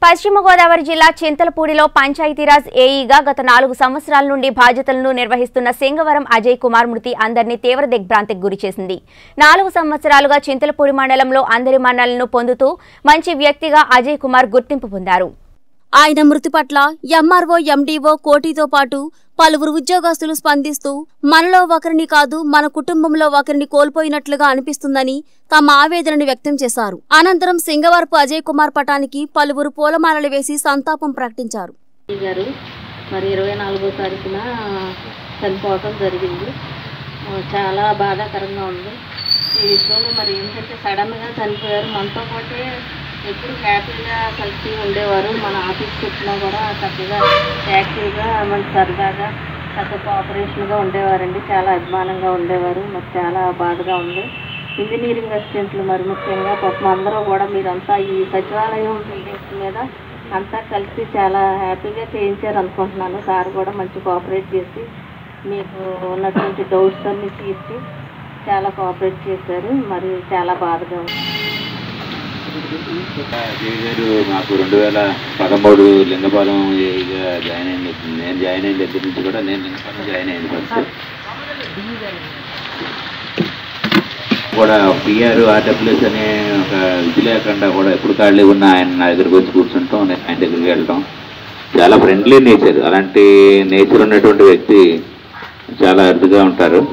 పశ్చిమ గోదావరి జిల్లా చింతలపూడిలో పంచాయతీరాజ్ ఏఈగా గత నాలుగు సంవత్సరాల నుండి బాధ్యతలను నిర్వహిస్తున్న సింగవరం అజయ్ కుమార్ మృతి అందరినీ తీవ్ర దిగ్భ్రాంతికి గురిచేసింది నాలుగు సంవత్సరాలుగా చింతలపూడి మండలంలో అందరి మన్నలను పొందుతూ మంచి వ్యక్తిగా అజయ్ కుమార్ గుర్తింపు పొందారు ఆయన మృతి పట్ల ఎంఆర్ఓ ఎండీఓ కోటితో పాటు పలువురు ఉద్యోగస్తులు స్పందిస్తూ మనలో ఒకరిని కాదు మన కుటుంబంలో ఒకరిని కోల్పోయినట్లుగా అనిపిస్తుందని తమ ఆవేదనను వ్యక్తం చేశారు అనంతరం సింగవరపు అజయ్ కుమార్ పటానికి పలువురు పూలమాలలు వేసి సంతాపం ప్రకటించారు ఈ గారు మరి ఇరవై నాలుగో తారీఖున చనిపోవటం జరిగింది ఆ, చాలా బాధాకరంగా ఉంది ఈ విషయంలో మరి ఏంటంటే సడన్గా చనిపోయారు మనతో పాటే ఎప్పుడు హ్యాపీగా కలిసి ఉండేవారు మన ఆఫీస్ చుట్టూ కూడా చక్కగా యాక్టివ్గా మన సరదాగా చక్కగా కోఆపరేషన్గా ఉండేవారండి చాలా అభిమానంగా ఉండేవారు మరి చాలా బాధగా ఉంది ఇంజనీరింగ్ అసిస్టెంట్లు మరి ముఖ్యంగా పాపం అందరూ కూడా మీరంతా ఈ సచివాలయం బిల్డింగ్స్ మీద అంతా కలిసి చాలా హ్యాపీగా చేయించారు అనుకుంటున్నాను సార్ కూడా మంచి కోఆపరేట్ చేసి మీకు ఉన్నటువంటి డౌట్స్ అన్ని తీర్చి చాలా కోఆపరేట్ చేశారు మరి చాలా బాధగా ఉంది అజయ్ గారు మాకు రెండు వేల పదమూడు లింగపాలెం ఏఈగా జాయిన్ అయింది నేను జాయిన్ అయిన దగ్గర నుంచి కూడా నేను లింగపాలెం జాయిన్ అయింది ఫస్ట్ కూడా పిఆర్ ఆర్డబ్ల్యూఎస్ అనే ఒక ఇది లేకుండా కూడా ఎప్పుడు ఖాళీ ఉన్న ఆయన నా దగ్గరికి వచ్చి కూర్చుంటాం నేను ఆయన దగ్గరికి వెళ్ళటం చాలా ఫ్రెండ్లీ నేచర్ అలాంటి నేచర్ ఉన్నటువంటి వ్యక్తి చాలా అరుదుగా ఉంటారు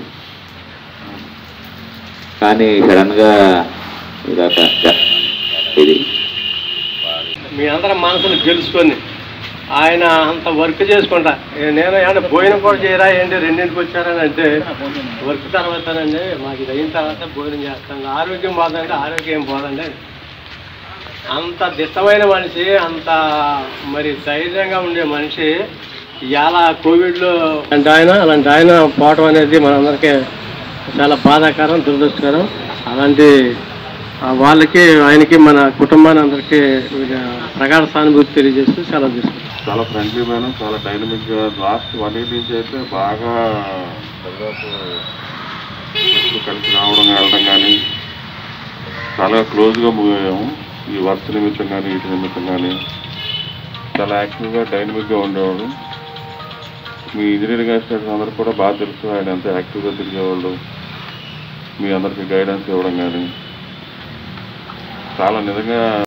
కానీ సడన్గా ఇదొక ఇది మీ అందరం మనసును గెలుచుకొని ఆయన అంత వర్క్ చేసుకుంటా ఏ- నేను ఏమన్నా భోజనం కూడా చేయరా ఏంటి రెండింటికి వచ్చారని అంటే వర్క్ తర్వాతనండి మాకు ఇది అయిన తర్వాత భోజనం చేస్తాను ఆరోగ్యం పోదంటే ఆరోగ్యం ఏం పోదండి అంత దిట్టమైన మనిషి అంత మరి ధైర్యంగా ఉండే మనిషి ఇలా కోవిడ్లో అలాంటి ఆయన అలాంటి ఆయన పోవటం అనేది మనందరికీ చాలా బాధాకరం దురదృష్టకరం అలాంటి ఆ వాళ్ళకి ఆయనకి మన కుటుంబాన్ని అందరికీ ఆ, ప్రగాఢ సానుభూతి తెలియజేస్తూ సెలవు తీసుకుంటాం చాలా ఫ్రెండ్లీ మ్యాన్ చాలా డైనమిక్ గా లాస్ట్ వన్ ఇయర్ నుంచి అయితే బాగా దాదాపు ఎప్పుడు కలిసి రావడం వెళ్ళడం కానీ చాలా క్లోజ్గా మూవ్ అయ్యాము ఈ వర్క్ నిమిత్తం కానీ వీటి నిమిత్తం కానీ చాలా యాక్టివ్గా డైనమిక్గా ఉండేవాడు మీ ఇంజనీరింగ్ అసిస్టెంట్స్ అందరికి కూడా బాగా తెలుసు ఆయన ఎంత యాక్టివ్గా తిరిగేవాళ్ళు మీ అందరికి గైడెన్స్ ఇవ్వడం కానీ చాలా నిజంగా